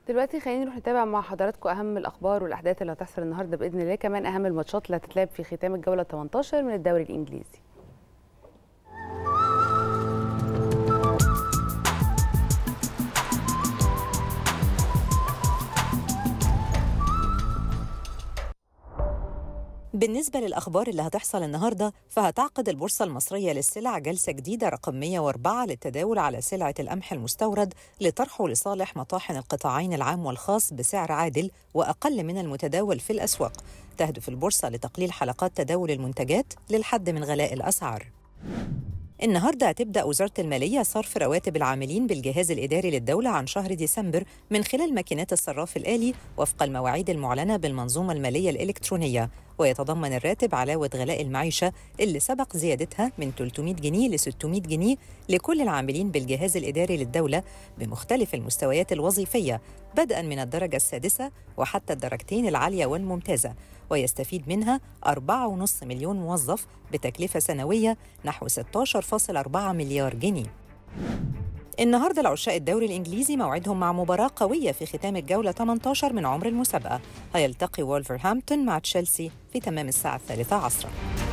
دلوقتي خلينا نروح نتابع مع حضراتكم اهم الاخبار والاحداث اللي هتحصل النهارده باذن الله كمان اهم الماتشات اللي هتتلعب في ختام الجوله 18 من الدوري الانجليزي بالنسبة للأخبار اللي هتحصل النهاردة فهتعقد البورصة المصرية للسلع جلسة جديدة رقم 104 للتداول على سلعة القمح المستورد لطرحه لصالح مطاحن القطاعين العام والخاص بسعر عادل وأقل من المتداول في الأسواق تهدف البورصة لتقليل حلقات تداول المنتجات للحد من غلاء الأسعار النهارده هتبدا وزاره الماليه صرف رواتب العاملين بالجهاز الاداري للدوله عن شهر ديسمبر من خلال ماكينات الصراف الالي وفق المواعيد المعلنه بالمنظومه الماليه الالكترونيه ويتضمن الراتب علاوه غلاء المعيشه اللي سبق زيادتها من 300 جنيه ل 600 جنيه لكل العاملين بالجهاز الاداري للدوله بمختلف المستويات الوظيفيه بدءا من الدرجه السادسه وحتى الدرجتين العاليه والممتازه ويستفيد منها 4.5 مليون موظف بتكلفة سنوية نحو 16.4 مليار جنيه النهارده العشاق الدوري الانجليزي موعدهم مع مباراه قويه في ختام الجوله 18 من عمر المسابقه هيلتقي وولفرهامبتون مع تشيلسي في تمام الساعه الثالثه عصرا